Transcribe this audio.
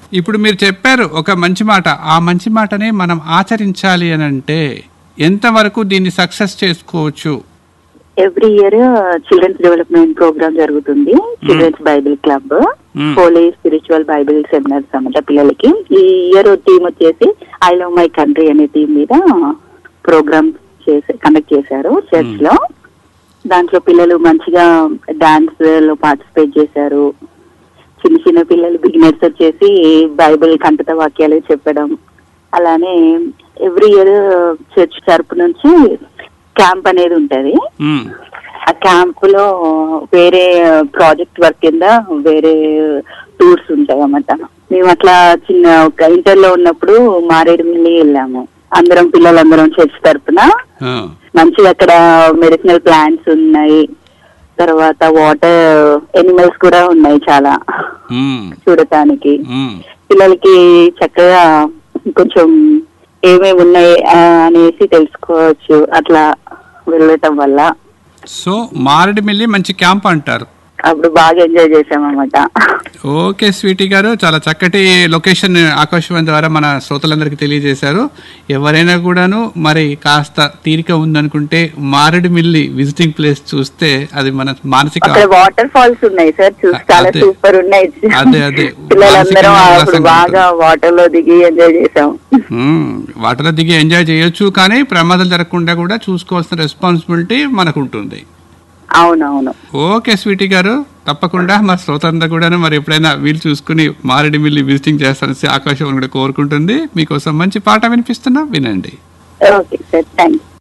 ఇప్పుడు మీరు చెప్పారు ఒక మంచి మాట ఆ మంచి మాటనే మనం ఆచరించాలి అని అంటే ఎంతవరకు దీన్ని సక్సెస్ చేసుకోవచ్చు every year children's development programme జరుగుతుంది children's Bible club Hmm. Holy spiritual Bible seminars అన్నమాట పిల్లలకి ఈ ఇయర్ టీమ్ వచ్చేసి ఐ లవ్ మై కంట్రీ అనే టీం మీద ప్రోగ్రామ్ చేసి కండక్ట్ చేశారు చర్చ్ లో దాంట్లో పిల్లలు మంచిగా డాన్స్ లో పార్టిసిపేట్ చేశారు చిన్న చిన్న పిల్లలు బిగినర్స్ వచ్చేసి బైబిల్ కంటత వాక్యాలు చెప్పడం అలానే ఎవ్రీ ఇయర్ చర్చ్ తరపు నుంచి క్యాంప్ అనేది ఉంటది మ్మ్. ఆ క్యాంప్ లో వేరే ప్రాజెక్ట్ వర్క్ కింద వేరే టూర్స్ ఉంటాయి అన్నమాట మేము అట్లా చిన్న ఒక ఇంటర్ లో ఉన్నప్పుడు మారేడుమిల్లి వెళ్ళాము అందరం పిల్లలందరం చర్చ్ తరపున ఆ. మంచిగా అక్కడ మెడిసినల్ ప్లాంట్స్ ఉన్నాయి తర్వాత వాటర్ ఎనిమల్స్ కూడా ఉన్నాయి చాలా మ్మ్. చూడటానికి మ్మ్. పిల్లలకి చక్కగా కొంచెం ఏమేమి ఉన్నాయి ఆ, అనేసి తెలుసుకోవచ్చు అట్లా వెళ్ళటం వల్ల సో మారేడుమిల్లి మంచి క్యాంప్ అంటారు అప్పుడు బాగా ఎంజాయ్ చేసామన్నమాట ఓకే స్వీటీ గారు చాలా చక్కటి లొకేషన్ ఆకాశవాణి ద్వారా మన శ్రోతలందరికీ తెలియజేశారు ఎవరైనా కూడాను మరి కాస్త తీరిక ఉందనుకుంటే మారేడుమిల్లి విజిటింగ్ ప్లేస్ చూస్తే అది మన మానసిక అక్కడ వాటర్ ఫాల్స్ ఉన్నాయి సార్ చూసి చాలా అదే. సూపర్ ఉన్నాయి అదే, అదే. పిల్లలందరం మానసికంగా అప్పుడు ఉల్లాసంగా బాగా వాటర్ లో దిగి ఎంజాయ్ చేసాం మ్మ్. వాటర్లో దిగి ఎంజాయ్ చేయొచ్చు కానీ ప్రమాదాలు జరగకుండా కూడా చూసుకోవాల్సిన రెస్పాన్సిబిలిటీ మనకు ఉంటుంది అవునవును ఓకే స్వీటీ గారు తప్పకుండా మా శ్రోతంతా కూడా మరి ఎప్పుడైనా వీలు చూసుకుని మారేడు మిల్లి విజిటింగ్ చేస్తానని ఆకాశవాణి కూడా కోరుకుంటుంది మీకోసం మంచి పాట వినిపిస్తున్నా వినండి ఓకే సార్ థ్యాంక్ యూ